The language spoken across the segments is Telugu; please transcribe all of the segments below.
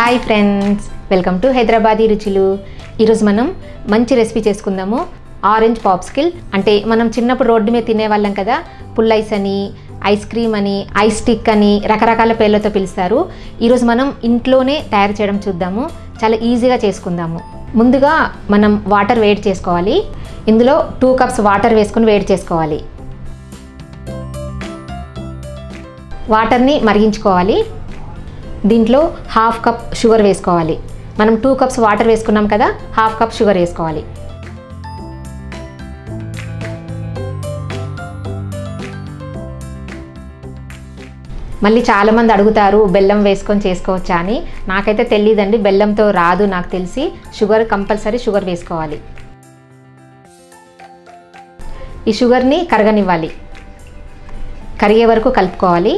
hi friends welcome to Hyderabadi రుచులు ఈరోజు మనం మంచి రెసిపీ చేసుకుందాము ఆరెంజ్ పాప్స్కిల్ అంటే మనం చిన్నప్పుడు రోడ్డు మీద తినేవాళ్ళం కదా పుల్ ఐస్ అని ఐస్ క్రీమ్ అని ఐస్ స్టిక్ అని రకరకాల పేర్లతో పిలుస్తారు ఈరోజు మనం ఇంట్లోనే తయారు చేయడం చూద్దాము చాలా ఈజీగా చేసుకుందాము ముందుగా మనం వాటర్ వేడి చేసుకోవాలి ఇందులో టూ కప్స్ వాటర్ వేసుకుని వేడి చేసుకోవాలి వాటర్ని మరిగించుకోవాలి దీంట్లో హాఫ్ కప్ షుగర్ వేసుకోవాలి మనం టూ కప్స్ వాటర్ వేసుకున్నాం కదా హాఫ్ కప్ షుగర్ వేసుకోవాలి మళ్ళీ చాలామంది అడుగుతారు బెల్లం వేసుకొని చేసుకోవచ్చా అని నాకైతే తెలియదండి బెల్లంతో రాదు నాకు తెలిసి షుగర్ కంపల్సరీ షుగర్ వేసుకోవాలి ఈ షుగర్ని కరగనివ్వాలి కరిగే వరకు కలుపుకోవాలి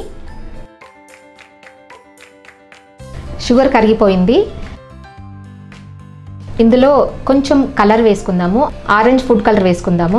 షుగర్ కరిగిపోయింది ఇందులో కొంచెం కలర్ వేసుకుందాము ఆరెంజ్ ఫుడ్ కలర్ వేసుకుందాము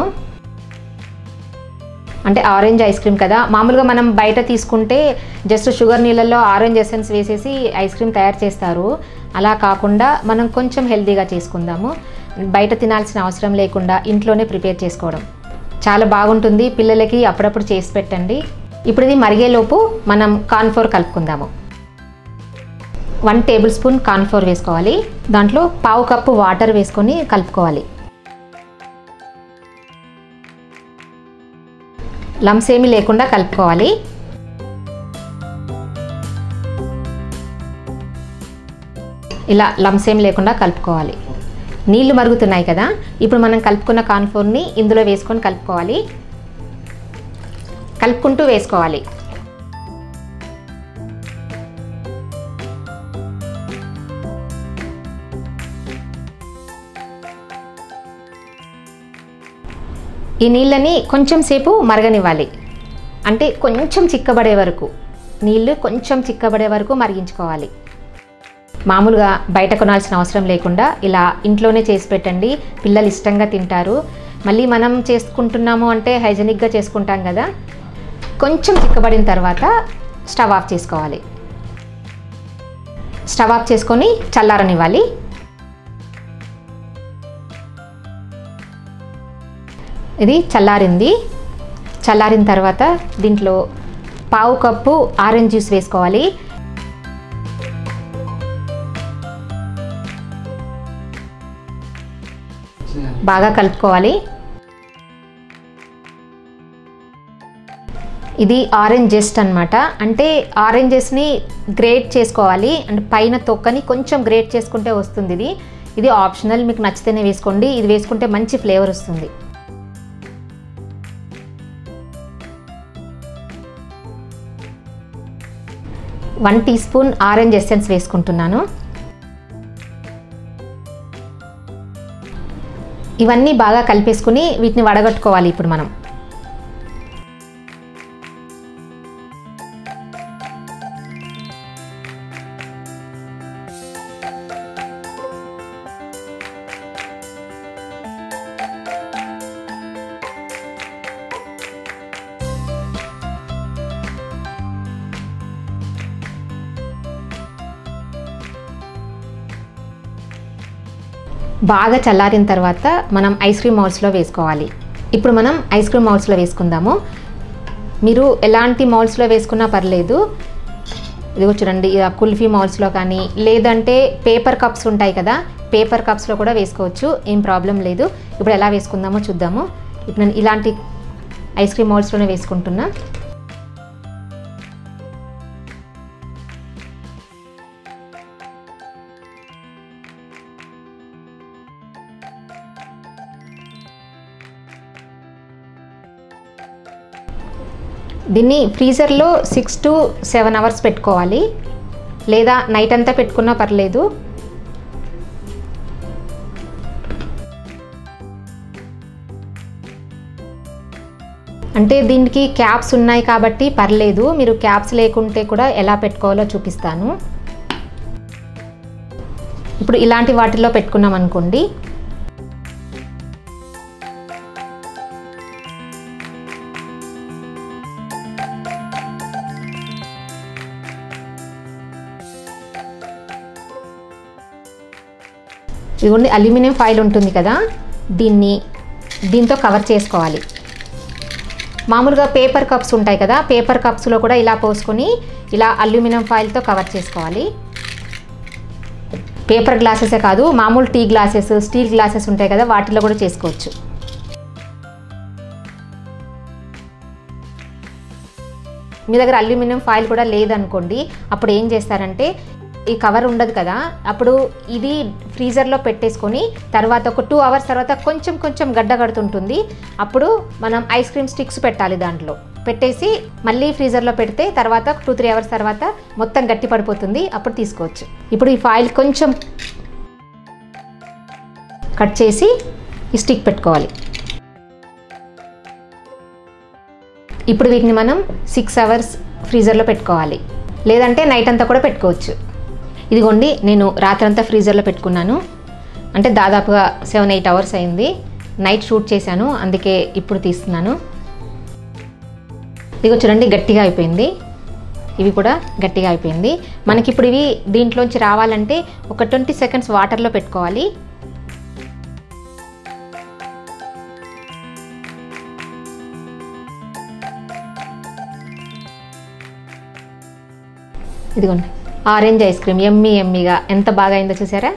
అంటే ఆరెంజ్ ఐస్ క్రీమ్ కదా మామూలుగా మనం బయట తీసుకుంటే జస్ట్ షుగర్ నీళ్ళల్లో ఆరెంజ్ ఎసెన్స్ వేసేసి ఐస్ క్రీమ్ తయారు చేస్తారు అలా కాకుండా మనం కొంచెం హెల్తీగా చేసుకుందాము బయట తినాల్సిన అవసరం లేకుండా ఇంట్లోనే ప్రిపేర్ చేసుకోవడం చాలా బాగుంటుంది పిల్లలకి అప్పుడప్పుడు చేసి పెట్టండి ఇప్పుడు ఇది మరిగేలోపు మనం కార్న్ఫ్లోర్ కలుపుకుందాము వన్ టేబుల్ స్పూన్ కార్న్ఫ్లోర్ వేసుకోవాలి దాంట్లో పావు కప్పు వాటర్ వేసుకొని కలుపుకోవాలి లమ్స్ ఏమీ లేకుండా కలుపుకోవాలి ఇలా లమ్స్ ఏమి లేకుండా కలుపుకోవాలి నీళ్లు మరుగుతున్నాయి కదా ఇప్పుడు మనం కలుపుకున్న కార్న్ఫ్లోర్ని ఇందులో వేసుకొని కలుపుకోవాలి కలుపుకుంటూ వేసుకోవాలి ఈ నీళ్ళని కొంచెం సేపు మరగనివ్వాలి అంటే కొంచెం చిక్కబడే వరకు నీళ్ళు కొంచెం చిక్కబడే వరకు మరిగించుకోవాలి మామూలుగా బయట కొనాల్సిన అవసరం లేకుండా ఇలా ఇంట్లోనే చేసి పెట్టండి పిల్లలు ఇష్టంగా తింటారు మళ్ళీ మనం చేసుకుంటున్నాము అంటే హైజెనిక్గా చేసుకుంటాం కదా కొంచెం చిక్కబడిన తర్వాత స్టవ్ ఆఫ్ చేసుకోవాలి స్టవ్ ఆఫ్ చేసుకొని చల్లారనివ్వాలి ఇది చల్లారింది చల్లారిన తర్వాత దీంట్లో పావు కప్పు ఆరెంజ్ జ్యూస్ వేసుకోవాలి బాగా కలుపుకోవాలి ఇది ఆరెంజ్ జెస్ట్ అనమాట అంటే ఆరెంజెస్ని గ్రేట్ చేసుకోవాలి అంటే పైన తొక్కని కొంచెం గ్రేట్ చేసుకుంటే వస్తుంది ఇది ఇది ఆప్షనల్ మీకు నచ్చితేనే వేసుకోండి ఇది వేసుకుంటే మంచి ఫ్లేవర్ వస్తుంది one teaspoon orange essence వేసుకుంటున్నాను ఇవన్నీ బాగా కలిపేసుకుని వీటిని వడగట్టుకోవాలి ఇప్పుడు మనం బాగా చల్లారిన తర్వాత మనం ఐస్ క్రీమ్ మౌల్స్లో వేసుకోవాలి ఇప్పుడు మనం ఐస్ క్రీమ్ మౌల్స్లో వేసుకుందాము మీరు ఎలాంటి మౌల్స్లో వేసుకున్నా పర్లేదు ఇదిగో చూడండి ఇలా కుల్ఫీ మౌల్స్లో కానీ లేదంటే పేపర్ కప్స్ ఉంటాయి కదా పేపర్ కప్స్లో కూడా వేసుకోవచ్చు ఏం ప్రాబ్లం లేదు ఇప్పుడు ఎలా వేసుకుందామో చూద్దాము ఇప్పుడు నేను ఇలాంటి ఐస్ క్రీమ్ మౌల్స్లోనే వేసుకుంటున్నా దీన్ని ఫ్రీజర్లో సిక్స్ టు సెవెన్ అవర్స్ పెట్టుకోవాలి లేదా నైట్ అంతా పెట్టుకున్నా పర్లేదు అంటే దీనికి క్యాప్స్ ఉన్నాయి కాబట్టి పర్లేదు మీరు క్యాప్స్ లేకుంటే కూడా ఎలా పెట్టుకోవాలో చూపిస్తాను ఇప్పుడు ఇలాంటి వాటిల్లో పెట్టుకున్నాం అనుకోండి ఇదిగోండి అల్యూమినియం ఫాయిల్ ఉంటుంది కదా దీన్ని దీంతో కవర్ చేసుకోవాలి మామూలుగా పేపర్ కప్స్ ఉంటాయి కదా పేపర్ కప్స్లో కూడా ఇలా పోసుకొని ఇలా అల్యూమినియం ఫాయిల్తో కవర్ చేసుకోవాలి పేపర్ గ్లాసెసే కాదు మామూలు టీ గ్లాసెస్ స్టీల్ గ్లాసెస్ ఉంటాయి కదా వాటిలో కూడా చేసుకోవచ్చు మీ దగ్గర అల్యూమినియం ఫాయిల్ కూడా లేదనుకోండి అప్పుడు ఏం చేస్తారంటే ఈ కవర్ ఉండదు కదా అప్పుడు ఇది ఫ్రీజర్లో పెట్టేసుకొని తర్వాత ఒక టూ అవర్స్ తర్వాత కొంచెం కొంచెం గడ్డ కడుతుంటుంది అప్పుడు మనం ఐస్ క్రీమ్ స్టిక్స్ పెట్టాలి దాంట్లో పెట్టేసి మళ్ళీ ఫ్రీజర్లో పెడితే తర్వాత టూ త్రీ అవర్స్ తర్వాత మొత్తం గట్టి పడిపోతుంది అప్పుడు తీసుకోవచ్చు ఇప్పుడు ఈ ఫాయిల్ కొంచెం కట్ చేసి ఈ స్టిక్ పెట్టుకోవాలి ఇప్పుడు వీటిని మనం సిక్స్ అవర్స్ ఫ్రీజర్లో పెట్టుకోవాలి లేదంటే నైట్ అంతా కూడా పెట్టుకోవచ్చు ఇదిగోండి నేను రాత్రంతా ఫ్రీజర్లో పెట్టుకున్నాను అంటే దాదాపుగా సెవెన్ ఎయిట్ అవర్స్ అయింది నైట్ షూట్ చేశాను అందుకే ఇప్పుడు తీస్తున్నాను ఇదిగో చూడండి గట్టిగా అయిపోయింది ఇవి కూడా గట్టిగా అయిపోయింది మనకి ఇప్పుడు ఇవి దీంట్లోంచి రావాలంటే ఒక ట్వంటీ సెకండ్స్ వాటర్లో పెట్టుకోవాలి ఇదిగోండి ఆరెంజ్ ఐస్ క్రీమ్ ఎమ్మి ఎమ్మిగా ఎంత బాగా అయిందో చూసారా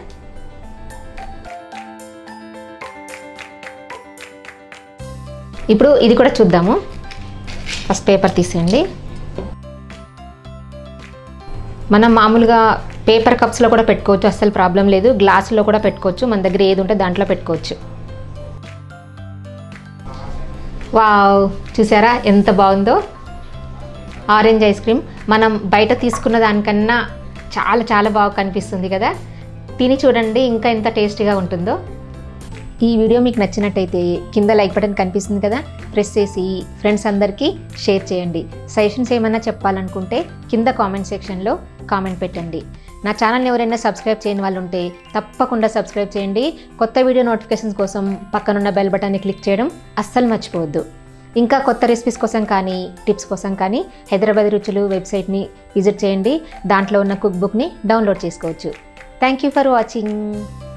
ఇప్పుడు ఇది కూడా చూద్దాము ఫస్ట్ పేపర్ తీసేయండి మనం మామూలుగా పేపర్ కప్స్లో కూడా పెట్టుకోవచ్చు అస్సలు ప్రాబ్లం లేదు గ్లాసులో కూడా పెట్టుకోవచ్చు మన దగ్గర ఏది ఉంటే దాంట్లో పెట్టుకోవచ్చు వావ్ చూసారా ఎంత బాగుందో ఆరెంజ్ ఐస్ క్రీమ్ మనం బయట తీసుకున్న దానికన్నా చాలా చాలా బాగా కనిపిస్తుంది కదా తిని చూడండి ఇంకా ఎంత టేస్టీగా ఉంటుందో ఈ వీడియో మీకు నచ్చినట్టయితే కింద లైక్ బటన్ కనిపిస్తుంది కదా ప్రెస్ చేసి ఫ్రెండ్స్ అందరికీ షేర్ చేయండి సజెషన్స్ ఏమైనా చెప్పాలనుకుంటే కింద కామెంట్ సెక్షన్లో కామెంట్ పెట్టండి నా ఛానల్ని ఎవరైనా సబ్స్క్రైబ్ చేయని వాళ్ళు ఉంటే తప్పకుండా సబ్స్క్రైబ్ చేయండి కొత్త వీడియో నోటిఫికేషన్స్ కోసం పక్కనున్న బెల్ బటన్ని క్లిక్ చేయడం అస్సలు మర్చిపోవద్దు ఇంకా కొత్త రెసిపీస్ కోసం కానీ టిప్స్ కోసం కానీ హైదరాబాద్ రుచులు వెబ్సైట్ని విజిట్ చేయండి దాంట్లో ఉన్న కుక్ బుక్ని డౌన్లోడ్ చేసుకోవచ్చు థ్యాంక్ యూ ఫర్ వాచింగ్